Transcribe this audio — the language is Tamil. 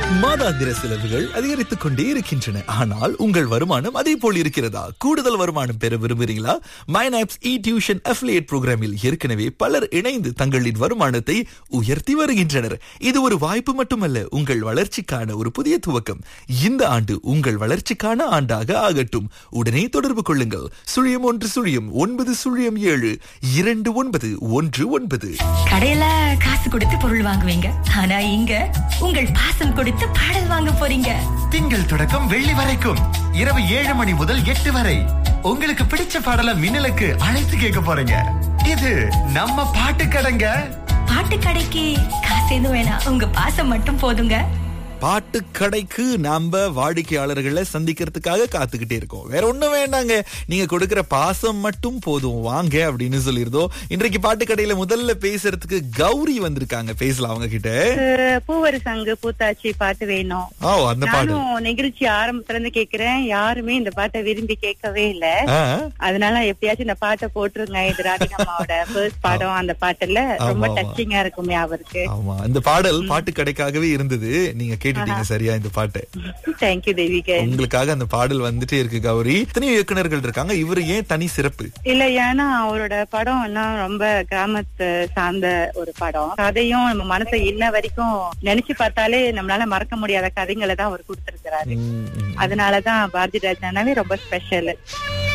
மாதாந்திர செலவுகள் அதிகரித்துக் கொண்டே இருக்கின்றன ஆனால் உங்கள் வருமானம் அதே போல் இருக்கிறதா கூடுதல் வருமானம் பெற விரும்புகிறீங்களா மைனாப்ஸ் இ டியூஷன் அஃபிலியேட் புரோகிராமில் ஏற்கனவே பலர் இணைந்து தங்களின் வருமானத்தை உயர்த்தி வருகின்றனர் இது ஒரு வாய்ப்பு மட்டுமல்ல உங்கள் வளர்ச்சிக்கான ஒரு புதிய துவக்கம் இந்த ஆண்டு உங்கள் வளர்ச்சிக்கான ஆண்டாக ஆகட்டும் உடனே தொடர்பு கொள்ளுங்கள் சுழியம் ஒன்று சுழியம் ஒன்பது சுழியம் ஏழு இரண்டு ஒன்பது ஒன்று ஒன்பது கடையில காசு கொடுத்து பொருள் வாங்குவீங்க ஆனா இங்க உங்கள் பாசம் கொடுத்து பாடல் வாங்க போறீங்க திங்கள் தொடக்கம் வெள்ளி வரைக்கும் இரவு ஏழு மணி முதல் எட்டு வரை உங்களுக்கு பிடிச்ச பாடல மின்னலுக்கு அழைத்து கேட்க போறீங்க இது நம்ம பாட்டு கடைங்க பாட்டு கடைக்கு காசு எதுவும் வேணாம் உங்க பாசம் மட்டும் போதுங்க பாட்டு கடைக்கு நாம வாடிக்கையாளர்களை சந்திக்கிறதுக்காக காத்துக்கிட்டே இருக்கோம் வேற ஒண்ணும் வேண்டாங்க நீங்க கொடுக்கிற பாசம் மட்டும் போதும் வாங்க அப்படின்னு சொல்லியிருந்தோம் இன்றைக்கு பாட்டு கடையில முதல்ல பேசுறதுக்கு கௌரி வந்திருக்காங்க பேசலாம் அவங்க கிட்ட எனக்கு பூவரு சங்கு பூத்தாச்சி பாட்டு வேணும் ஓ அந்த பாடு நானும் நிகழ்ச்சி ஆரம்பத்துல இருந்து கேக்குறேன் யாருமே இந்த பாட்டை விரும்பி கேட்கவே இல்ல ஆ, அதனால எப்படியாச்சும் இந்த பாட்டை போட்டுருங்க இது ராதிகம்மாவோட ஃபர்ஸ்ட் பாடம் அந்த பாட்டுல ரொம்ப ஆமா, ஆமா. டச்சிங்கா இருக்குமே அவருக்கு ஆமா இந்த பாடல் பாட்டு கடைக்காகவே இருந்தது நீங்க கேட்டுட்டீங்க சரியா இந்த பாட்டு தேங்க்யூ தேவிகன் உங்களுக்காக அந்த பாடல் வந்துட்டே இருக்கு கௌரி எத்தனையோ இயக்குனர்கள் இருக்காங்க இவரு ஏன் தனி சிறப்பு இல்ல ஏன்னா அவரோட படம் எல்லாம் ரொம்ப கிராமத்து சார்ந்த ஒரு படம் கதையும் நம்ம மனசை இன்ன வரைக்கும் நினைச்சு பார்த்தாலே நம்மளால மறக்க முடியாத கதைங்களை தான் அவர் கொடுத்திருக்கிறாரு ம், ம். அதனாலதான் பாரதி ராஜானாவே ரொம்ப ஸ்பெஷல்